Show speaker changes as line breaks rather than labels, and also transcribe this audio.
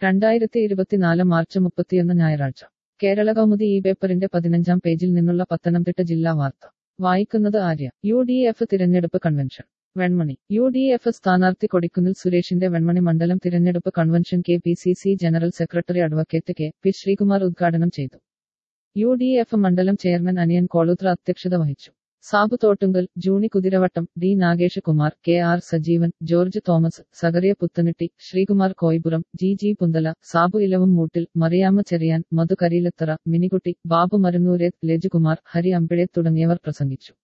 രണ്ടായിരത്തി ഇരുപത്തിനാല് മാർച്ച് മുപ്പത്തിയൊന്ന് ഞായറാഴ്ച കേരള കൗമുദി ഈ പേപ്പറിന്റെ പതിനഞ്ചാം പേജിൽ നിന്നുള്ള പത്തനംതിട്ട ജില്ലാ വാർത്ത വായിക്കുന്നത് ആര്യ യു ഡി എഫ് തിരഞ്ഞെടുപ്പ് convention Venmani U D F സ്ഥാനാർത്ഥി കൊടിക്കുന്നിൽ സുരേഷിന്റെ വെൺമണി മണ്ഡലം തിരഞ്ഞെടുപ്പ് convention K P C C general secretary advocate K P Sreekumar ഉദ്ഘാടനം ചെയ്തു യു ഡി എഫ് മണ്ഡലം ചെയർമാൻ അനിയൻ കോളൂത്ര അധ്യക്ഷത വഹിച്ചു Sabu Thottungal Juni Kuthiravattam D Nagesh Kumar K R Sajeevan George Thomas Zacharia Puthenitty Sreekumar Koipuram G G Punthala Sabu Elavummoottil Mariamma Cherian Madhu Kariyilathara Minikutty Babu മരുന്നൂരെ Lajukumar Hari അമ്പിഴെ തുടങ്ങിയവർ പ്രസംഗിച്ചു